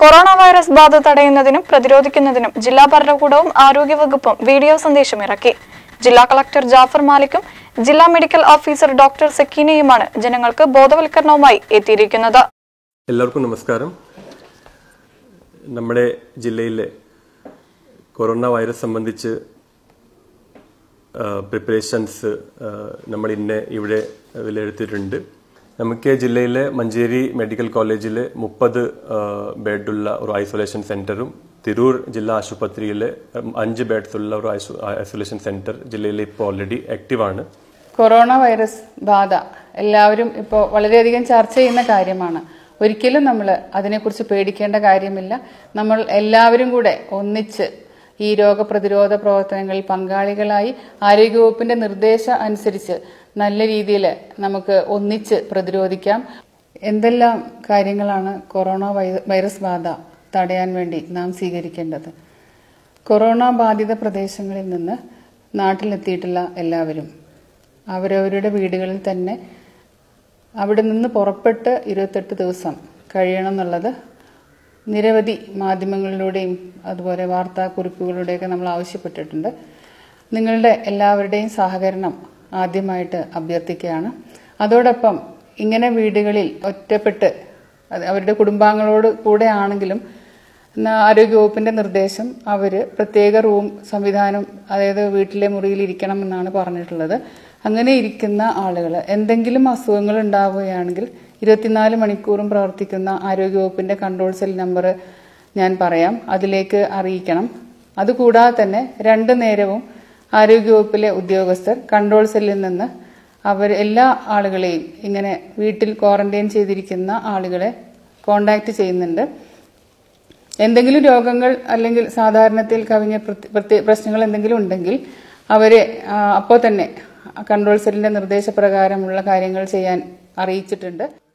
corona virus ബാധ തടയുന്നതിനും പ്രതിരോധിക്കുന്നതിനും ജില്ലാ ഭരണകൂടവും ആരോഗ്യവകുപ്പും വീഡിയോ സന്ദേശം ഇറക്കി ജില്ലാ കളക്ടർ ജാഫർ മാലിക്കും ജില്ലാ മെഡിക്കൽ ഓഫീസർ ഡോക്ടർ സക്കീനയുമാണ് ജനങ്ങൾക്ക് ബോധവൽക്കരണവുമായി എത്തിയിരിക്കുന്നത് എല്ലാവർക്കും നമസ്കാരം നമ്മുടെ ജില്ലയിലെ കൊറോണ വൈറസ് സംബന്ധിച്ച് പ്രിപ്പറേഷൻസ് നമ്മൾ ഇന്ന് ഇവിടെ വിലയിരുത്തിയിട്ടുണ്ട് നമുക്ക് ജില്ലയിലെ മഞ്ചേരി മെഡിക്കൽ കോളേജിൽ മുപ്പത് ബെഡുള്ള ഒരു ഐസൊലേഷൻ സെന്ററും തിരൂർ ജില്ലാ ആശുപത്രിയിൽ അഞ്ച് ബെഡ്സ് ഉള്ള ഒരു ഐസൊലേഷൻ സെന്റർ ജില്ലയിൽ ഇപ്പോൾ ഓൾറെഡി ആക്റ്റീവാണ് കൊറോണ വൈറസ് ബാധ എല്ലാവരും ഇപ്പോൾ വളരെയധികം ചർച്ച ചെയ്യുന്ന കാര്യമാണ് ഒരിക്കലും നമ്മൾ അതിനെക്കുറിച്ച് പേടിക്കേണ്ട കാര്യമില്ല നമ്മൾ എല്ലാവരും കൂടെ ഒന്നിച്ച് ഈ രോഗപ്രതിരോധ പ്രവർത്തനങ്ങളിൽ പങ്കാളികളായി ആരോഗ്യവകുപ്പിന്റെ നിർദ്ദേശം അനുസരിച്ച് നല്ല രീതിയിൽ നമുക്ക് ഒന്നിച്ച് പ്രതിരോധിക്കാം എന്തെല്ലാം കാര്യങ്ങളാണ് കൊറോണ വൈ- വൈറസ് ബാധ തടയാൻ വേണ്ടി നാം സ്വീകരിക്കേണ്ടത് കൊറോണ ബാധിത പ്രദേശങ്ങളിൽ നിന്ന് നാട്ടിലെത്തിയിട്ടുള്ള എല്ലാവരും അവരവരുടെ വീടുകളിൽ തന്നെ അവിടെ നിന്ന് പുറപ്പെട്ട് ഇരുപത്തെട്ട് ദിവസം കഴിയണം എന്നുള്ളത് നിരവധി മാധ്യമങ്ങളിലൂടെയും അതുപോലെ വാർത്താക്കുറിപ്പുകളിലൂടെയൊക്കെ നമ്മൾ ആവശ്യപ്പെട്ടിട്ടുണ്ട് നിങ്ങളുടെ എല്ലാവരുടെയും സഹകരണം ആദ്യമായിട്ട് അഭ്യർത്ഥിക്കുകയാണ് അതോടൊപ്പം ഇങ്ങനെ വീടുകളിൽ ഒറ്റപ്പെട്ട് അത് അവരുടെ കുടുംബാംഗങ്ങളോട് കൂടെ ആണെങ്കിലും ന- ആരോഗ്യവകുപ്പിന്റെ നിർദ്ദേശം അവർ പ്രത്യേക റൂം സംവിധാനം അതായത് വീട്ടിലെ മുറിയിൽ ഇരിക്കണം എന്നാണ് പറഞ്ഞിട്ടുള്ളത് അങ്ങനെ ഇരിക്കുന്ന ആളുകൾ എന്തെങ്കിലും അസുഖങ്ങൾ ഉണ്ടാവുകയാണെങ്കിൽ ഇരുപത്തിനാല് മണിക്കൂറും പ്രവർത്തിക്കുന്ന ആരോഗ്യവകുപ്പിന്റെ കൺട്രോൾ സെൽ നമ്പർ ഞാൻ പറയാം അതിലേക്ക് അറിയിക്കണം അതുകൂടാതെ തന്നെ രണ്ടു നേരവും ആരോഗ്യവകുപ്പിലെ ഉദ്യോഗസ്ഥർ കൺട്രോൾ സെല്ലിൽ നിന്ന് അവർ എല്ലാ ആളുകളെയും ഇങ്ങനെ വീട്ടിൽ ക്വാറന്റൈൻ ചെയ്തിരിക്കുന്ന ആളുകളെ കോണ്ടാക്ട് ചെയ്യുന്നുണ്ട് എന്തെങ്കിലും രോഗങ്ങൾ അല്ലെങ്കിൽ സാധാരണത്തിൽ കവിഞ്ഞ പ്രത്യ- പ്രത്യേക പ്രശ്നങ്ങൾ എന്തെങ്കിലും ഉണ്ടെങ്കിൽ അവരെ അപ്പോൾ തന്നെ കൺട്രോൾ സെല്ലിന്റെ നിർദ്ദേശപ്രകാരമുള്ള കാര്യങ്ങൾ ചെയ്യാൻ അറിയിച്ചിട്ടുണ്ട്